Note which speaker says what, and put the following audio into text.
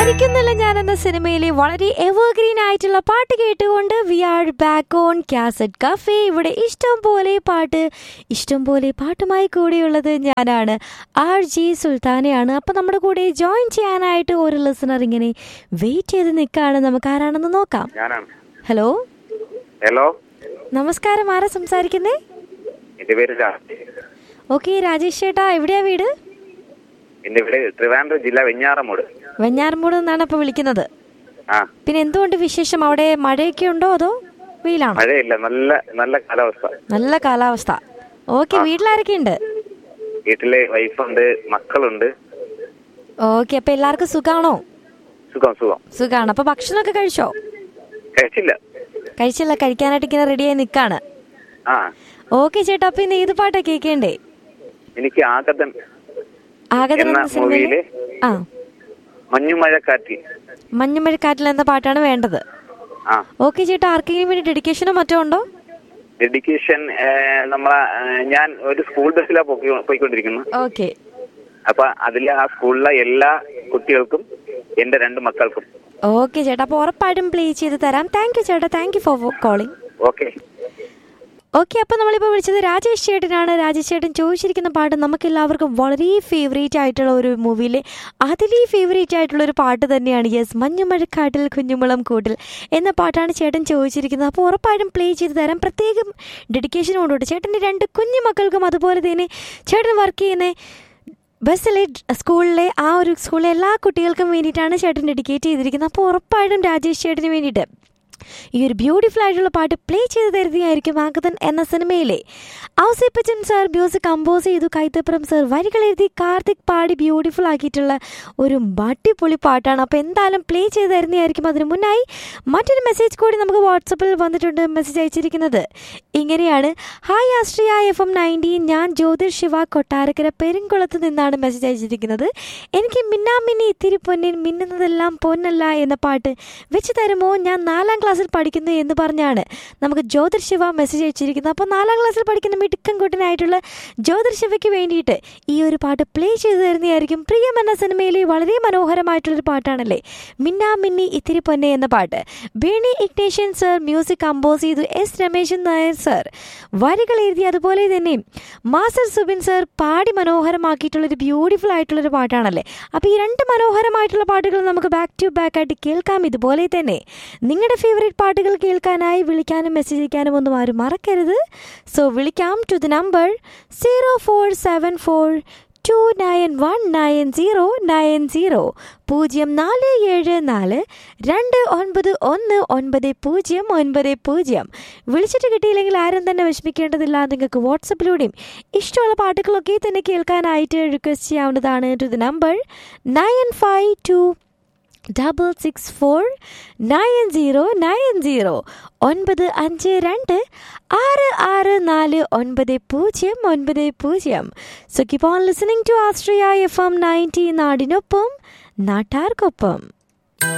Speaker 1: മരിക്കുന്നില്ല ഞാൻ എന്ന സിനിമയിലെ വളരെ എവർഗ്രീൻ ആയിട്ടുള്ള പാട്ട് കേട്ടുകൊണ്ട് we are back on cassette cafe ഇവിടെ ഇഷ്ടം പോലെ പാട്ട് ഇഷ്ടം പോലെ പാട്ടുമായി കൂടെയുള്ളത് ഞാനാണ് ആർ ജി സുൽത്താനയാണ് അപ്പം നമ്മുടെ കൂടെ ജോയിൻ ചെയ്യാനായിട്ട് ഒരു ലിസണർ ഇങ്ങനെ വെയിറ്റ് ചെയ്ത് നിൽക്കുകയാണ് നമുക്ക് ആരാണെന്ന് നോക്കാം
Speaker 2: ഞാനാണ്
Speaker 1: ഹലോ
Speaker 2: ഹലോ
Speaker 1: നമസ്കാരം ആരാ സംസാരിക്കുന്നേ
Speaker 2: എന്റെ പേര് രാജ്
Speaker 1: ഓക്കെ രാജേഷ് ചേട്ടാ എവിടെയാ വീട്
Speaker 2: എന്റെ വീട് ട്രിവാൻഡ്രം ജില്ല വെഞ്ഞാറമൂട്
Speaker 1: വെഞ്ഞാറമൂട് നിന്നാണ് അപ്പോൾ വിളിക്കുന്നത്
Speaker 2: ആ
Speaker 1: പിന്നെ എന്തുകൊണ്ട് വിശേഷം അവിടെ മഴയൊക്കെ ഉണ്ടോ അതോ വെയിലാണോ
Speaker 2: മഴയില്ല നല്ല നല്ല കാലാവസ്ഥ
Speaker 1: നല്ല കാലാവസ്ഥ ഓക്കെ വീട്ടിലാരൊക്കെ ഉണ്ട്
Speaker 2: വീട്ടിലെ വൈഫുണ്ട് മക്കളുണ്ട്
Speaker 1: ഓക്കെ അപ്പൊ എല്ലാവർക്കും സുഖാണോ
Speaker 2: സുഖം സുഖം
Speaker 1: സുഖാണ് അപ്പൊ ഭക്ഷണമൊക്കെ കഴിച്ചോ
Speaker 2: കഴിച്ചില്ല
Speaker 1: കഴിച്ചില്ല കഴിക്കാനായിട്ട് ഇങ്ങനെ റെഡിയായി നിൽക്കാണ്
Speaker 2: ആ
Speaker 1: ഓക്കെ ചേട്ടാ അപ്പൊ ഇന്ന് ഏത് പാട്ടാ കേൾക്കേണ്ടേ
Speaker 2: എനിക്ക് ആഗതൻ
Speaker 1: ആഗതൻ
Speaker 2: എന്ന
Speaker 1: എന്ന സിനിമയിലെ
Speaker 2: മൂവിയിലെ
Speaker 1: ആ
Speaker 2: മഞ്ഞുമഴക്കാറ്റി
Speaker 1: മഞ്ഞുമഴക്കാറ്റിൽ എന്ന പാട്ടാണ് വേണ്ടത്
Speaker 2: ആ
Speaker 1: ഓക്കെ ചേട്ടാ ആർക്കെങ്കിലും വേണ്ടി ഡെഡിക്കേഷനോ മറ്റോ ഉണ്ടോ
Speaker 2: ഡെഡിക്കേഷൻ നമ്മളെ ഏ, ഞാൻ ഒരു സ്കൂൾ ബസ്സിലാ പോയി- പോയിക്കൊണ്ടിരിക്കുന്നു
Speaker 1: ഓക്കെ
Speaker 2: അപ്പൊ അതിലെ ആ സ്കൂളിലെ എല്ലാ കുട്ടികൾക്കും എന്റെ രണ്ട് മക്കൾക്കും
Speaker 1: ഓക്കെ ചേട്ടാ അപ്പൊ ഉറപ്പായിട്ടും പ്ലേ ചെയ്ത് തരാം താങ്ക് യു ചേട്ടാ thank you for calling
Speaker 2: okay
Speaker 1: okay അപ്പോൾ നമ്മളിപ്പോൾ വിളിച്ചത് രാജേഷ് ചേട്ടനാണ് രാജേഷ് ചേട്ടൻ ചോദിച്ചിരിക്കുന്ന പാട്ട് നമുക്ക് എല്ലാവർക്കും വളരെ ഫേവറേറ്റ് ആയിട്ടുള്ള ഒരു മൂവിയിലെ അതിലേ ഫേവറേറ്റ് ആയിട്ടുള്ള ഒരു പാട്ട് തന്നെയാണ് യെസ് മഞ്ഞുമഴക്കാട്ടിൽ കുഞ്ഞുമുളം കൂട്ടിൽ എന്ന പാട്ടാണ് ചേട്ടൻ ചോദിച്ചിരിക്കുന്നത് അപ്പോൾ ഉറപ്പായിട്ടും പ്ലേ ചെയ്ത് തരാം പ്രത്യേകം ഡെഡിക്കേഷൻ കൊണ്ടുപോട്ട് ചേട്ടൻ്റെ രണ്ട് കുഞ്ഞു മക്കൾക്കും അതുപോലെ തന്നെ ചേട്ടൻ വർക്ക് ചെയ്യുന്ന ബസ്സിലെ സ്കൂളിലെ ആ ഒരു സ്കൂളിലെ എല്ലാ കുട്ടികൾക്കും വേണ്ടിയിട്ടാണ് ചേട്ടൻ ഡെഡിക്കേറ്റ് ചെയ്തിരിക്കുന്നത് അപ്പോൾ ഉറപ്പായിട്ടും രാജേഷ് ചേട്ടന് വേണ്ടിയിട്ട് ഈ ഒരു ബ്യൂട്ടിഫുൾ ആയിട്ടുള്ള പാട്ട് പ്ലേ ചെയ്ത് തരുന്നതായിരിക്കും ആഗതൻ എന്ന സിനിമയിലെ ഔസിപ്പച്ചൻ സാർ മ്യൂസിക് കമ്പോസ് ചെയ്തു കൈത്തപ്പുറം സാർ വരികൾ എഴുതി കാർത്തിക് പാടി ബ്യൂട്ടിഫുൾ ആക്കിയിട്ടുള്ള ഒരു അടിപൊളി പാട്ടാണ് അപ്പോൾ എന്തായാലും പ്ലേ ചെയ്ത് തരുന്നതായിരിക്കും അതിന് മുന്നായി മറ്റൊരു മെസ്സേജ് കൂടി നമുക്ക് വാട്സപ്പിൽ വന്നിട്ടുണ്ട് മെസ്സേജ് അയച്ചിരിക്കുന്നത് ഇങ്ങനെയാണ് hi Ashriya F M nineteen ഞാൻ ജ്യോതിർ ശിവ കൊട്ടാരക്കര പെരുങ്കുളത്ത് നിന്നാണ് മെസ്സേജ് അയച്ചിരിക്കുന്നത് എനിക്ക് മിന്നാമിന്നി ഇത്തിരി പൊന്നിൻ മിന്നുന്നതെല്ലാം പൊന്നല്ല എന്ന പാട്ട് വെച്ച് തരുമോ ഞാൻ നാലാം ക്ലാസ്സിൽ പഠിക്കുന്നു എന്ന് പറഞ്ഞാണ് നമുക്ക് ജ്യോതിർ ശിവ മെസ്സേജ് അയച്ചിരിക്കുന്നത് അപ്പോൾ നാലാം ക്ലാസ്സിൽ പഠിക്കുന്ന മിടുക്കൻ കുട്ടനായിട്ടുള്ള ജ്യോതിർ ശിവയ്ക്ക് വേണ്ടിയിട്ട് ഈ ഒരു പാട്ട് പ്ലേ ചെയ്തു തരുന്നതായിരിക്കും പ്രിയം എന്ന സിനിമയിലെ വളരെ മനോഹരമായിട്ടുള്ളൊരു പാട്ടാണല്ലേ മിന്നാ മിന്നി ഇത്തിരി പൊന്നെ എന്ന പാട്ട് Berny Ignatius sir music compose ചെയ്തു എസ് രമേശൻ നായർ സർ വരികൾ എഴുതി അതുപോലെ തന്നെ മാസ്റ്റർ സുബിൻ സർ പാടി മനോഹരമാക്കിയിട്ടുള്ളൊരു ബ്യൂട്ടിഫുൾ ആയിട്ടുള്ളൊരു പാട്ടാണല്ലേ അപ്പോൾ ഈ രണ്ട് മനോഹരമായിട്ടുള്ള പാട്ടുകൾ നമുക്ക് ബാക്ക് ടു ബാക്ക് ആയിട്ട് കേൾക്കാം ഇതുപോലെ തന്നെ നിങ്ങളുടെ ഫേവറേറ്റ് പാട്ടുകൾ കേൾക്കാനായി വിളിക്കാനും മെസ്സേജ് അയക്കാനും ഒന്നും ആരും മറക്കരുത് സോ വിളിക്കാം to the number zero four seven four two nine one nine zero nine zero പൂജ്യം നാല് ഏഴ് നാല് രണ്ട് ഒൻപത് ഒന്ന് ഒൻപത് പൂജ്യം ഒൻപത് പൂജ്യം വിളിച്ചിട്ട് കിട്ടിയില്ലെങ്കിൽ ആരും തന്നെ വിഷമിക്കേണ്ടതില്ല നിങ്ങൾക്ക് വാട്സപ്പിലൂടെയും ഇഷ്ടമുള്ള പാട്ടുകളൊക്കെ തന്നെ കേൾക്കാനായിട്ട് റിക്വസ്റ്റ് ചെയ്യാവുന്നതാണ് to the number nine five two double six four nine zero nine zero ഒൻപത് അഞ്ച് രണ്ട് ആറ് ആറ് നാല് ഒൻപത് പൂജ്യം ഒൻപത് പൂജ്യം so keep on listening to Astria F M ninety നാടിനൊപ്പം നാട്ടാർക്കൊപ്പം